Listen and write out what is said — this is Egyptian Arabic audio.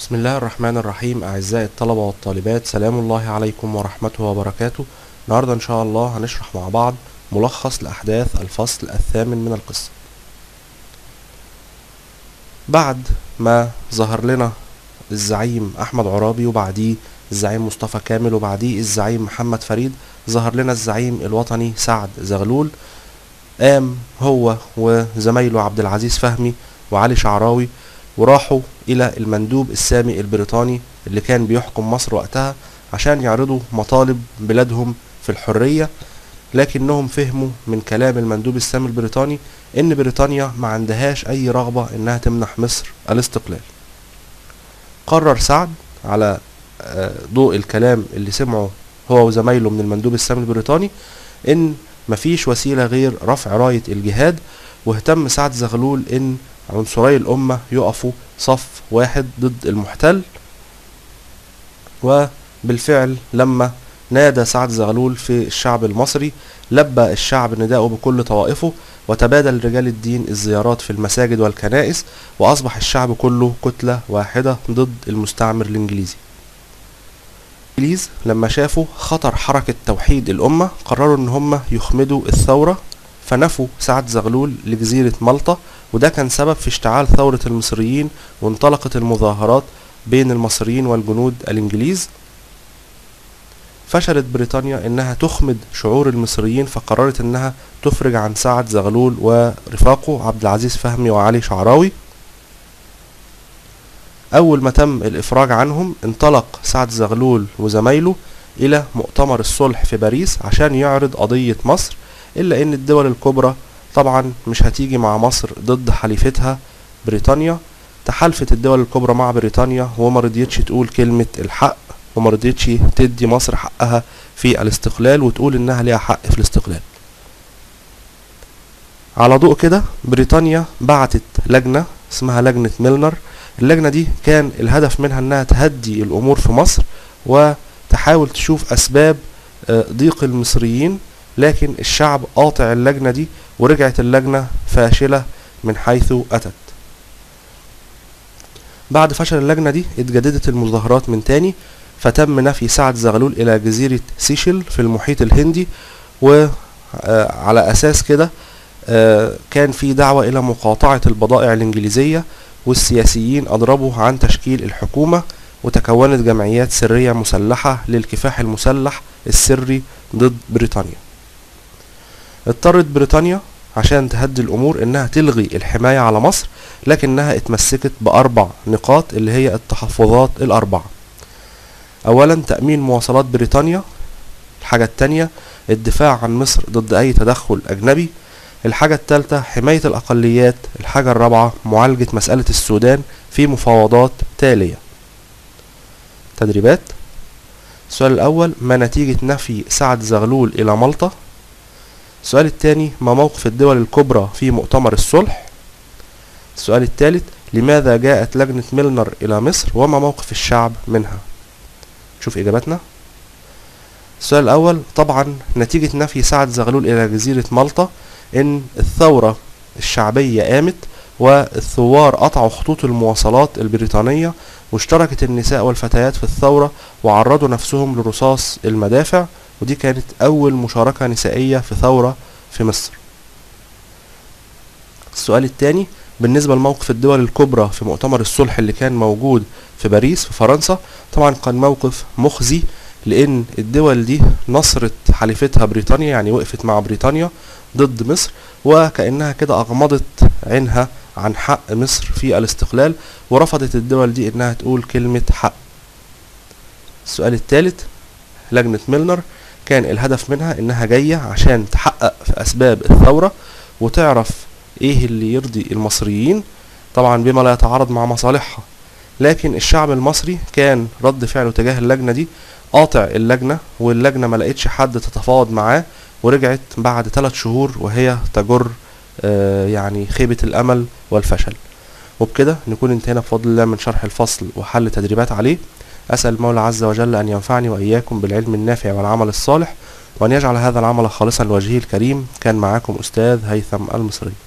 بسم الله الرحمن الرحيم أعزائي الطلبة والطالبات سلام الله عليكم ورحمته وبركاته النهاردة إن شاء الله هنشرح مع بعض ملخص لأحداث الفصل الثامن من القصة بعد ما ظهر لنا الزعيم أحمد عرابي وبعديه الزعيم مصطفى كامل وبعديه الزعيم محمد فريد ظهر لنا الزعيم الوطني سعد زغلول قام هو وزمايله عبد العزيز فهمي وعلي شعراوي وراحوا إلى المندوب السامي البريطاني اللي كان بيحكم مصر وقتها عشان يعرضوا مطالب بلادهم في الحرية لكنهم فهموا من كلام المندوب السامي البريطاني إن بريطانيا ما عندهاش أي رغبة إنها تمنح مصر الاستقلال قرر سعد على ضوء الكلام اللي سمعه هو وزمايله من المندوب السامي البريطاني إن مفيش وسيلة غير رفع راية الجهاد واهتم سعد زغلول إن عنصري الأمة يقفوا صف واحد ضد المحتل وبالفعل لما نادى سعد زغلول في الشعب المصري لبى الشعب نداءه بكل طوائفه وتبادل رجال الدين الزيارات في المساجد والكنائس وأصبح الشعب كله كتلة واحدة ضد المستعمر الإنجليزي الإنجليز لما شافوا خطر حركة توحيد الأمة قرروا إن هم يخمدوا الثورة فنفوا سعد زغلول لجزيرة مالطا وده كان سبب في اشتعال ثورة المصريين وانطلقت المظاهرات بين المصريين والجنود الإنجليز فشلت بريطانيا انها تخمد شعور المصريين فقررت انها تفرج عن سعد زغلول ورفاقه عبد العزيز فهمي وعلي شعراوي اول ما تم الافراج عنهم انطلق سعد زغلول وزمايله الى مؤتمر الصلح في باريس عشان يعرض قضية مصر الا ان الدول الكبرى طبعا مش هتيجي مع مصر ضد حليفتها بريطانيا تحالفت الدول الكبرى مع بريطانيا وما رضيتش تقول كلمة الحق وما رضيتش تدي مصر حقها في الاستقلال وتقول انها ليها حق في الاستقلال على ضوء كده بريطانيا بعتت لجنة اسمها لجنة ميلنر اللجنة دي كان الهدف منها انها تهدي الامور في مصر وتحاول تشوف اسباب ضيق المصريين لكن الشعب قاطع اللجنة دي ورجعت اللجنة فاشلة من حيث أتت بعد فشل اللجنة دي اتجددت المظاهرات من تاني فتم نفي سعد زغلول إلى جزيرة سيشل في المحيط الهندي وعلى أساس كده كان في دعوة إلى مقاطعة البضائع الإنجليزية والسياسيين أضربوا عن تشكيل الحكومة وتكونت جمعيات سرية مسلحة للكفاح المسلح السري ضد بريطانيا اضطرت بريطانيا عشان تهدي الامور انها تلغي الحماية على مصر لكنها اتمسكت باربع نقاط اللي هي التحفظات الاربعة اولا تأمين مواصلات بريطانيا الحاجة التانية الدفاع عن مصر ضد اي تدخل اجنبي الحاجة التالتة حماية الاقليات الحاجة الرابعة معالجة مسألة السودان في مفاوضات تالية تدريبات السؤال الاول ما نتيجة نفي سعد زغلول الى مالطا السؤال الثاني ما موقف الدول الكبرى في مؤتمر الصلح السؤال الثالث لماذا جاءت لجنة ميلنر إلى مصر وما موقف الشعب منها شوف إجاباتنا السؤال الأول طبعا نتيجة نفي سعد زغلول إلى جزيرة مالطا إن الثورة الشعبية قامت والثوار قطعوا خطوط المواصلات البريطانية واشتركت النساء والفتيات في الثورة وعرضوا نفسهم لرصاص المدافع ودي كانت أول مشاركة نسائية في ثورة في مصر السؤال الثاني بالنسبة لموقف الدول الكبرى في مؤتمر الصلح اللي كان موجود في باريس في فرنسا طبعا كان موقف مخزي لأن الدول دي نصرت حليفتها بريطانيا يعني وقفت مع بريطانيا ضد مصر وكأنها كده أغمضت عينها عن حق مصر في الاستقلال ورفضت الدول دي إنها تقول كلمة حق السؤال الثالث لجنة ميلنر كان الهدف منها انها جاية عشان تحقق في اسباب الثورة وتعرف ايه اللي يرضي المصريين طبعا بما لا يتعارض مع مصالحها لكن الشعب المصري كان رد فعله تجاه اللجنة دي قاطع اللجنة واللجنة ما لقيتش حد تتفاوض معاه ورجعت بعد ثلاث شهور وهي تجر آه يعني خيبة الامل والفشل وبكده نكون انتهينا بفضل الله من شرح الفصل وحل تدريبات عليه أسأل المولى عز وجل أن ينفعني وإياكم بالعلم النافع والعمل الصالح وأن يجعل هذا العمل خالصا لوجهه الكريم كان معاكم أستاذ هيثم المصري